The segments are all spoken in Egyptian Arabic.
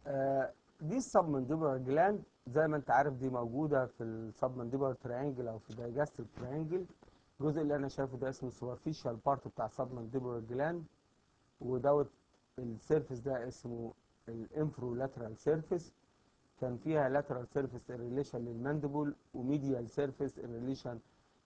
آه، دي السبمنديبولار جلاند زي ما انت عارف دي موجوده في السبمنديبولار تريانجل او في الدايجاستيف تريانجل الجزء اللي انا شايفه ده اسمه السوبرفيشال بارت بتاع السبمنديبولار جلاند ودوت السيرفيس ده اسمه الانفرو لاترال سيرفيس كان فيها لاترال سيرفيس ريليشن للماندبل وميديال سيرفيس ريليشن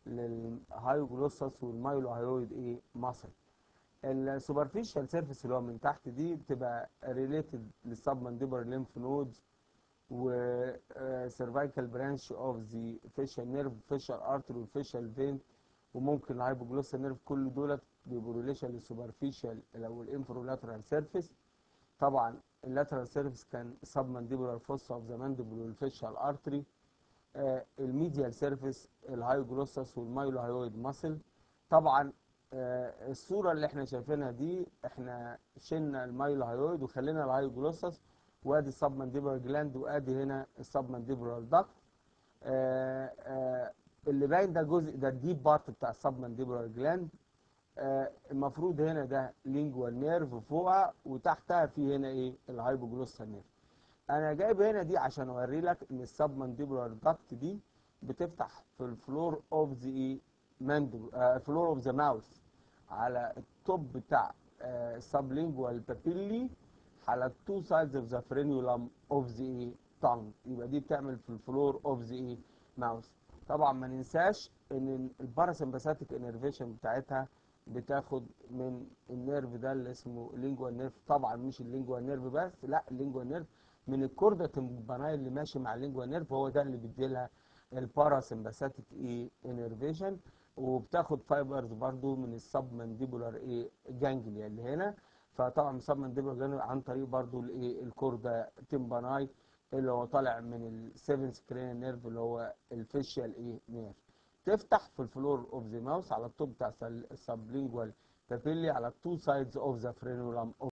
للهايوجلوسس والمايلو هايويد ايه ماسل السوبرفيشال سيرفيس اللي هو من تحت دي بتبقى ريليتد للسبمنديبولار ليمف نودز و سيرفايكال برانش اوف ذا فيشال نيرف فيشال ارتري والفيشال فين وممكن الهايبوجلوسال نيرف كل دولت بيبقوا ريليشن للسوبرفيشال او الانفرولاترال سيرفيس طبعا اللاترال سيرفيس كان سبمنديبولار فوسا اوف ذا مانديبل والفيشال ارتري الميديال سيرفيس الهايوجلوسس والمايلو هايويد ماسل طبعا آه، الصوره اللي احنا شايفينها دي احنا شلنا المايلو هايويد وخلينا الهايوجلوسس وادي السبمنديبولار جلاند وادي هنا السبمنديبولار داكت آه، آه، اللي باين ده جزء ده الديب بارت بتاع السبمنديبولار جلاند آه، المفروض هنا ده لينجوال نيرف فوقها وتحتها في هنا ايه الهايبوجلوسال نيرف انا جايب هنا دي عشان اوري لك ان السبمنديبولار داكت دي بتفتح في الفلور اوف ذا ايه ماندو فلور اوف ذا ماوث على التوب بتاع السبلينجوال بابيلي على التو سايدز اوف ذا فرينيولم اوف ذا ايه تانج يبقى دي بتعمل في الفلور اوف ذا ايه ماوث طبعا ما ننساش ان الباراسمباثيك انرفيشن بتاعتها بتاخد من النيرف ده اللي اسمه لينجوال نيرف طبعا مش اللينجوال نيرف بس لا اللينجوال نيرف من الكوردا تمباناي اللي ماشي مع اللينجوال نيرف هو ده اللي بيدي لها الباراسمباثيك ايه انرفيشن وبتاخد فايبرز برضو من السب مانديبولار ايه جانجليا اللي هنا فطبعا السب مانديبولار جانجليا عن طريق برضو الايه الكوردا تمباناي اللي هو طالع من السيفن سكرين نيرف اللي هو الفيشيال ايه نيرف تفتح في الفلور اوف ذا ماوس على التوب بتاع السبلينجوال بابيلي على التو سايدز اوف ذا فرينولم